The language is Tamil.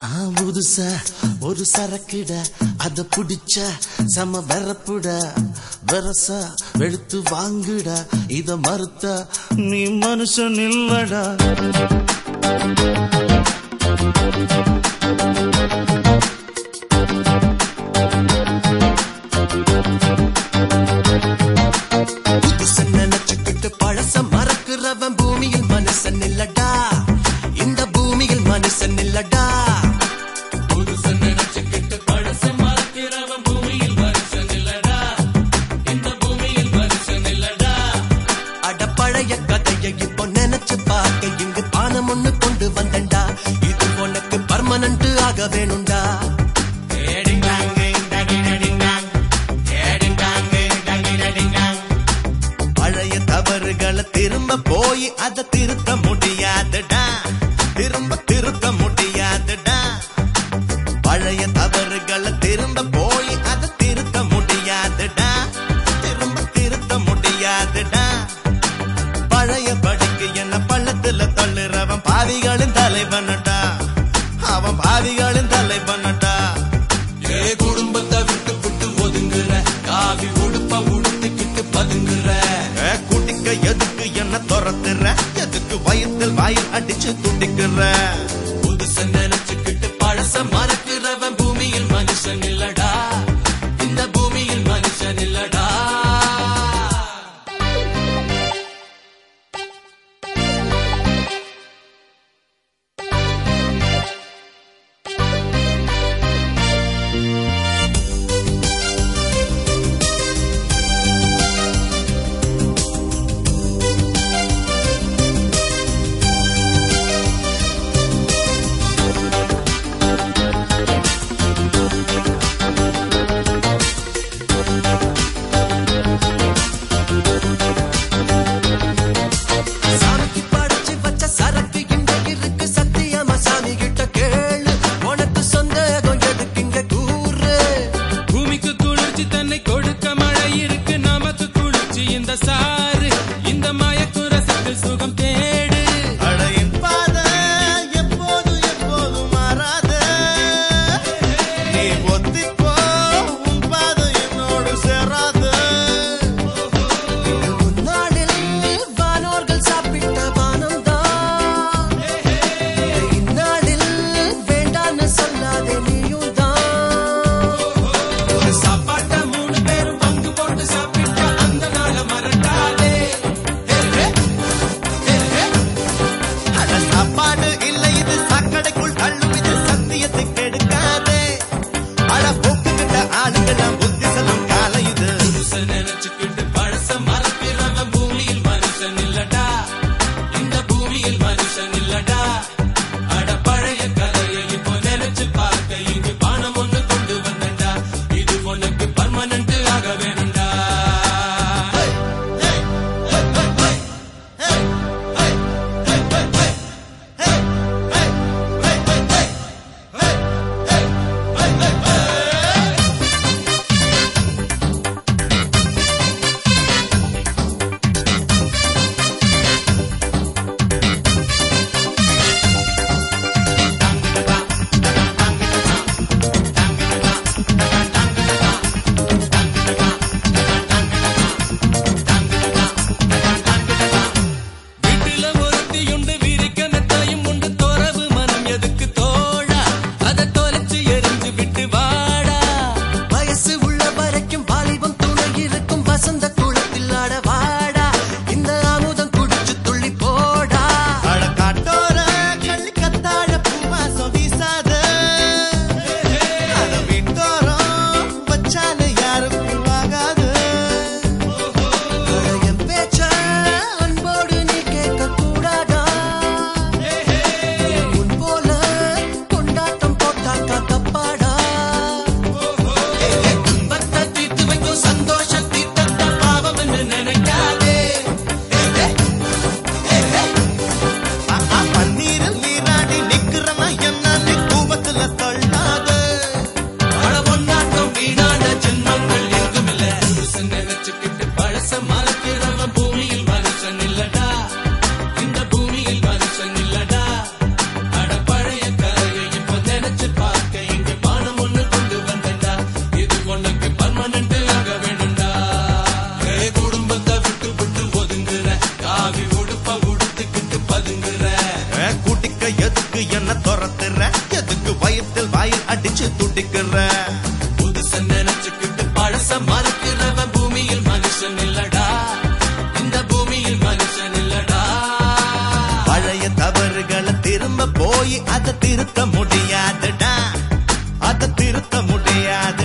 ஆ புதுசா ஒரு சரக்குட அத புடிச்ச செம வெறப்புட வெரசா வெளுத்து வாங்குடா இத மறுத்தா நீ மனுஷன் இல்லடா புதுசு நினைச்சுக்கிட்டு பழச மறக்கிறவன் பூமியில் மனுஷன் இல்லடா இந்த பூமியில் மனுஷன் இல்லடா புதுசு நினைச்சுக்கிட்டு பழச மறக்கிறவன் பூமியில் மனுஷன் இல்லடா இந்த பூமியில் மனுஷன் இல்லடா அட பழைய கதையை இப்போ நினைச்சு பார்க்க இங்கு பானம் ஒண்ணு கொண்டு வந்தண்டா இது உனக்கு பர்மனன்ட் ஆக வேணும்டா ஏடிங்காங்க, டகிடடிங்காங். ஏடிங்காங்க, டகிடடிங்காங். பழைய தவறுகளை திரும்ப போய் அதை திருத்த முடியாதுடா திரும்ப திருத்த முடியாதுடா பழைய தவறுகளை திரும்ப போய் அதை திருத்த முடியாதுடா திரும்ப திருத்த முடியாதுடா பழைய படிக்கு என்ன பள்ளத்துல தள்ளுறவன் பாவிகளின் தலைவனடா அவன் பாவிகளின் தலைவனடா ஏ குடும்பத்தை விட்டு விட்டு ஒதுங்குற காவி உடுப்ப உடுத்திக்கிட்டு பதுங்குற ஏ, குடிக்க எதுக்கு என்ன துரத்துற எதுக்கு வயிற்றில் வாயில் அடிச்சு துடிக்கிற புதுசு நினைச்சுக்கிட்டு பழச மறக்கிறவன் பூமியில் மனுஷன் இல்லடா இந்த பூமியில் மனுஷன் இல்லடா எதுக்கு என்ன துரத்துற எதுக்கு வயிற்றில் வாயில் அடிச்சு துடிக்கிற புதுச நினைச்சுக்கிட்டு பழச மறுக்கிறவன் பூமியில் மனுஷன் இல்லடா இந்த பூமியில் மனுஷன் இல்லடா பழைய தவறுகளை திரும்ப போய் அதை திருத்த முடியாதுடா அதை திருத்த முடியாது